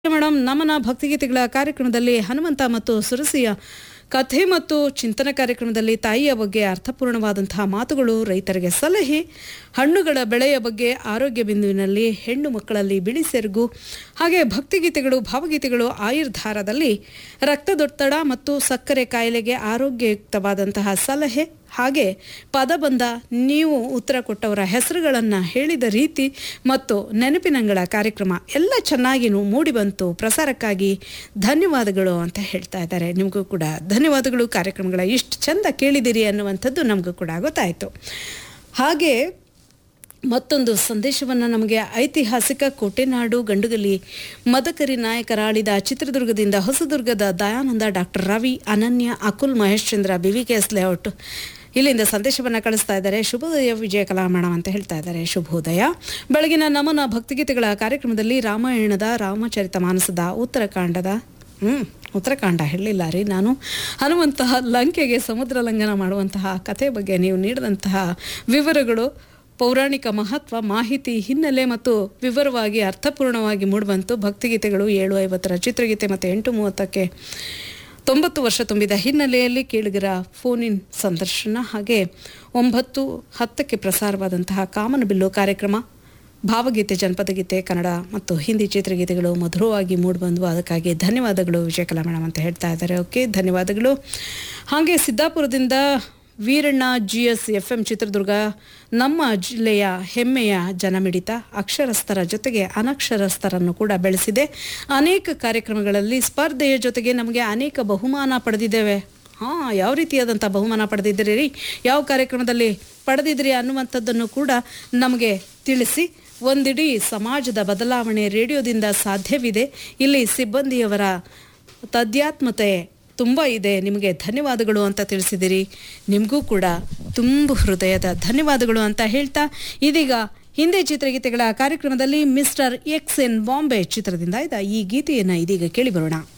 madam ನಮನ ಭಕ್ತಿಗೀತೆಗಳ ಕಾರ್ಯಕ್ರಮದಲ್ಲಿ ಹನುಮಂತ ಮತ್ತು ಸುರಸಿಯ ಕಥೆ ಮತ್ತು ಚಿಂತನ ಕಾರ್ಯಕ್ರಮದಲ್ಲಿ ತಾಯಿಯ ಬಗ್ಗೆ ಅರ್ಥಪೂರ್ಣವಾದಂತಹ ಮಾತುಗಳು ರೈತರಿಗೆ ಸಲಹೆ ಹಣ್ಣುಗಳ ಬೆಳೆಯ ಬಗ್ಗೆ ಆರೋಗ್ಯ ಬಿಂದುವಿನಲ್ಲಿ ಹೆಣ್ಣು ಮಕ್ಕಳಲ್ಲಿ ಬಿಳಿ ಸೆರಗು ಹಾಗೆ ಭಕ್ತಿಗೀತೆಗಳು ಭಾವಗೀತೆಗಳು ಆಯುರ್ಧಾರದಲ್ಲಿ ರಕ್ತದೊತ್ತಡ ಮತ್ತು ಸಕ್ಕರೆ ಕಾಯಿಲೆಗೆ ಆರೋಗ್ಯಯುಕ್ತವಾದಂತಹ ಸಲಹೆ ಹಾಗೆ ಪದಬಂಧ ನೀವು ಉತ್ತರ ಕೊಟ್ಟವರ ಹೆಸರುಗಳನ್ನು ಹೇಳಿದ ರೀತಿ ಮತ್ತು ನೆನಪಿನಂಗಳ ಕಾರ್ಯಕ್ರಮ ಎಲ್ಲ ಚೆನ್ನಾಗಿ ಮೂಡಿ ಬಂತು ಪ್ರಸಾರಕ್ಕಾಗಿ ಧನ್ಯವಾದಗಳು ಅಂತ ಹೇಳ್ತಾ ಇದ್ದಾರೆ ನಿಮಗೂ ಕೂಡ ಧನ್ಯವಾದಗಳು ಕಾರ್ಯಕ್ರಮಗಳ ಇಷ್ಟು ಚಂದ ಕೇಳಿದಿರಿ ಅನ್ನುವಂಥದ್ದು ನಮಗೂ ಕೂಡ ಗೊತ್ತಾಯಿತು ಹಾಗೆ ಮತ್ತೊಂದು ಸಂದೇಶವನ್ನು ನಮಗೆ ಐತಿಹಾಸಿಕ ಕೋಟೆನಾಡು ಗಂಡುಗಲಿ ಮದಕರಿ ನಾಯಕರಾಳಿದ ಚಿತ್ರದುರ್ಗದಿಂದ ಹೊಸದುರ್ಗದ Dayananda doctor Ravi Ananya Akul Mahesh Chandra B V K S layout ಇಲ್ಲಿಂದ ಸಂದೇಶವನ್ನು ಕಳಿಸ್ತಾ ಇದ್ದಾರೆ ಶುಭೋದಯ ವಿಜಯ ಕಲಾಮಣ ಅಂತ ಹೇಳ್ತಾ ಇದ್ದಾರೆ ಶುಭೋದಯ ಬೆಳಗಿನ ನಮನ ಭಕ್ತಿಗೀತೆಗಳ ಕಾರ್ಯಕ್ರಮದಲ್ಲಿ ರಾಮಾಯಣದ ರಾಮಚರಿತ ಮಾನಸದ ಉತ್ತರಾಖಂಡದ ಹ್ಮ್ ಉತ್ತರಾಖಂಡ ಹೇಳಲಿಲ್ಲ ರೀ ನಾನು ಹನುಮಂತಹ ಲಂಕೆಗೆ ಸಮುದ್ರ ಲಂಘನ ಮಾಡುವಂತಹ ಕಥೆ ಬಗ್ಗೆ ನೀವು ನೀಡಿದಂತಹ ವಿವರಗಳು ಪೌರಾಣಿಕ ಮಹತ್ವ ಮಾಹಿತಿ ಹಿನ್ನೆಲೆ ಮತ್ತು ವಿವರವಾಗಿ ಅರ್ಥಪೂರ್ಣವಾಗಿ ಮೂಡಿಬಂತು ಭಕ್ತಿಗೀತೆಗಳು ಏಳು ಐವತ್ತರ ಚಿತ್ರಗೀತೆ ಮತ್ತು ಎಂಟು ಮೂವತ್ತಕ್ಕೆ ತೊಂಬತ್ತು ವರ್ಷ ತುಂಬಿದ ಹಿನ್ನೆಲೆಯಲ್ಲಿ ಕೇಳಿಗರ ಫೋನ್ ಇನ್ ಸಂದರ್ಶನ ಹಾಗೆ ಒಂಬತ್ತು ಹತ್ತಕ್ಕೆ ಪ್ರಸಾರವಾದಂತಹ ಕಾಮನಬಿಲ್ಲು ಕಾರ್ಯಕ್ರಮ ಭಾವಗೀತೆ ಜನಪದ ಗೀತೆ ಕನ್ನಡ ಮತ್ತು ಹಿಂದಿ ಚಿತ್ರಗೀತೆಗಳು ಮಧುರವಾಗಿ ಮೂಡಿಬಂದು ಅದಕ್ಕಾಗಿ ಧನ್ಯವಾದಗಳು ವಿಜಯಕಲಾ ಮೇಡಮ್ ಅಂತ ಹೇಳ್ತಾ ಇದ್ದಾರೆ ಓಕೆ ಧನ್ಯವಾದಗಳು ಹಾಗೆ ಸಿದ್ದಾಪುರದಿಂದ Veeranna G S F M Chitradurga ನಮ್ಮ ಜಿಲ್ಲೆಯ ಹೆಮ್ಮೆಯ ಜನಮಿಡಿತ ಅಕ್ಷರಸ್ಥರ ಜೊತೆಗೆ ಅನಕ್ಷರಸ್ಥರನ್ನು ಕೂಡ ಬೆಳೆಸಿದೆ ಅನೇಕ ಕಾರ್ಯಕ್ರಮಗಳಲ್ಲಿ ಸ್ಪರ್ಧೆಯ ಜೊತೆಗೆ ನಮಗೆ ಅನೇಕ ಬಹುಮಾನ ಪಡೆದಿದ್ದೇವೆ ಹಾಂ ಯಾವ ರೀತಿಯಾದಂಥ ಬಹುಮಾನ ಪಡೆದಿದ್ದೀರಿ ರೀ ಯಾವ ಕಾರ್ಯಕ್ರಮದಲ್ಲಿ ಪಡೆದಿದ್ರಿ ಅನ್ನುವಂಥದ್ದನ್ನು ಕೂಡ ನಮಗೆ ತಿಳಿಸಿ ಒಂದಿಡೀ ಸಮಾಜದ ಬದಲಾವಣೆ ರೇಡಿಯೋದಿಂದ ಸಾಧ್ಯವಿದೆ ಇಲ್ಲಿ ಸಿಬ್ಬಂದಿಯವರ ತದ್ಯಾತ್ಮತೆ ತುಂಬ ಇದೆ ನಿಮಗೆ ಧನ್ಯವಾದಗಳು ಅಂತ ತಿಳಿಸಿದಿರಿ ನಿಮಗೂ ಕೂಡ ತುಂಬ ಹೃದಯದ ಧನ್ಯವಾದಗಳು ಅಂತ ಹೇಳ್ತಾ ಇದೀಗ ಹಿಂದಿ ಚಿತ್ರಗೀತೆಗಳ ಕಾರ್ಯಕ್ರಮದಲ್ಲಿ ಮಿಸ್ಟರ್ ಎಕ್ಸ್ ಎನ್ ಬಾಂಬೆ ಚಿತ್ರದಿಂದ ಇದ್ದ ಈ ಗೀತೆಯನ್ನು ಇದೀಗ ಕೇಳಿ ಬರೋಣ